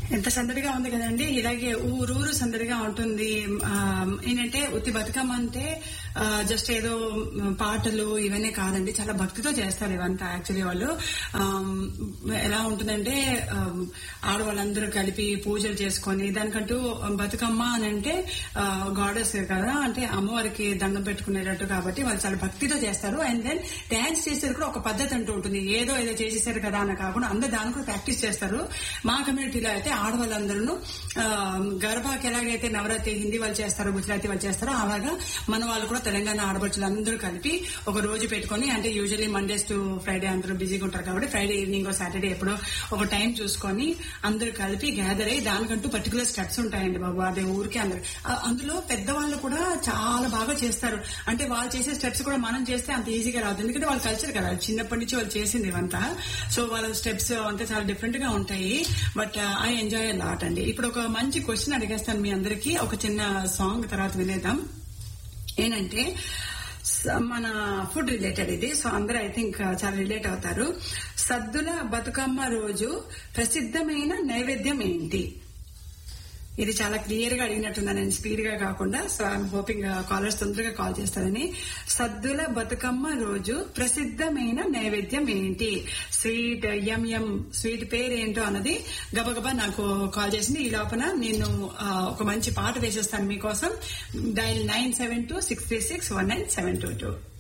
ఎంత సందడిగా ఉంది కదండి ఇలాగే ఊరూరు సందడిగా ఉంటుంది ఆ, ఏంటంటే ఉత్తి బతుకమ్మ అంటే జస్ట్ ఏదో మ్, పాటలు ఇవన్నీ కాదండి చాలా భక్తితో చేస్తారు ఇవంతా యాక్చువల్లీ వాళ్ళు ఆమ్, ఎలా ఉంటుందంటే ఆమ్, ఆడవాళ్ళందరూ కలిపి పూజలు చేసుకొని దానికంటూ బతుకమ్మ అని అంటే గాడెస్ కదా అంటే అమ్మవారికి దండం పెట్టుకునేటట్టు కాబట్టి వాళ్ళు చాలా భక్తితో చేస్తారు అండ్ దెన్ డాన్స్ చేసేది కూడా ఒక పద్ధతి అంటూ ఉంటుంది ఏదో ఏదో చేసేసారు కదా అని కాకుండా అందరు దాని కూడా ప్రాక్టీస్ చేస్తారు మా కమ్యూనిటీలో అయితే ఆడవాళ్ళందరూ ఆ, గర్భాకి ఎలాగైతే నవరాత్రి హిందీ వాళ్ళు చేస్తారో గుజరాతీ వాళ్ళు చేస్తారో అలాగా మన వాళ్ళు కూడా తెలంగాణ ఆడపడుచులు అందరూ కలిపి ఒక రోజు పెట్టుకొని అంటే యూజువల్లీ మండేస్ టు ఫ్రైడే అందరూ బిజీగా ఉంటారు కాబట్టి ఫ్రైడే ఈవినింగ్ సాటర్డే ఎప్పుడో ఒక టైం చూసుకొని అందరూ కలిపి గ్యాదర్ అయ్యి దానికంటూ పర్టికులర్ స్టెప్స్ ఉంటాయండి బాబు అదే ఊరికి అందరు ఆ- అందులో పెద్దవాళ్ళు కూడా చాలా బాగా చేస్తారు అంటే వాళ్ళు చేసే స్టెప్స్ కూడా మనం చేస్తే అంత ఈజీగా రాదు ఎందుకంటే వాళ్ళ కల్చర్ కదా చిన్నప్పటి నుంచి వాళ్ళు చేసింది ఇవంతా సో వాళ్ళ స్టెప్స్ అంతా చాలా డిఫరెంట్ గా ఉంటాయి బట్ ఐ ఎంజాయ్ లాట్ అండి ఇప్పుడు ఒక మంచి క్వశ్చన్ అడిగేస్తాను మీ అందరికీ ఒక చిన్న సాంగ్ తర్వాత వినేద్దాం ఏంటంటే స- మన ఫుడ్ రిలేటెడ్ ఇది సో అందరూ ఐ థింక్ చాలా రిలేట్ అవుతారు సద్దుల బతుకమ్మ రోజు ప్రసిద్ధమైన నైవేద్యం ఏంటి ఇది చాలా క్లియర్ గా అడిగినట్టున్నా నేను స్పీడ్ గా కాకుండా సో ఐఎమ్ హోపింగ్ కాలర్స్ తొందరగా కాల్ చేస్తారని సద్దుల బతుకమ్మ రోజు ప్రసిద్ధమైన నైవేద్యం ఏంటి స్వీట్ ఎం ఎం స్వీట్ పేరు ఏంటో అన్నది గబగబా నాకు కాల్ చేసింది ఈ లోపల నేను ఆ, ఒక మంచి పాట వేసేస్తాను మీకోసం dial nine seven two six three six one nine seven two two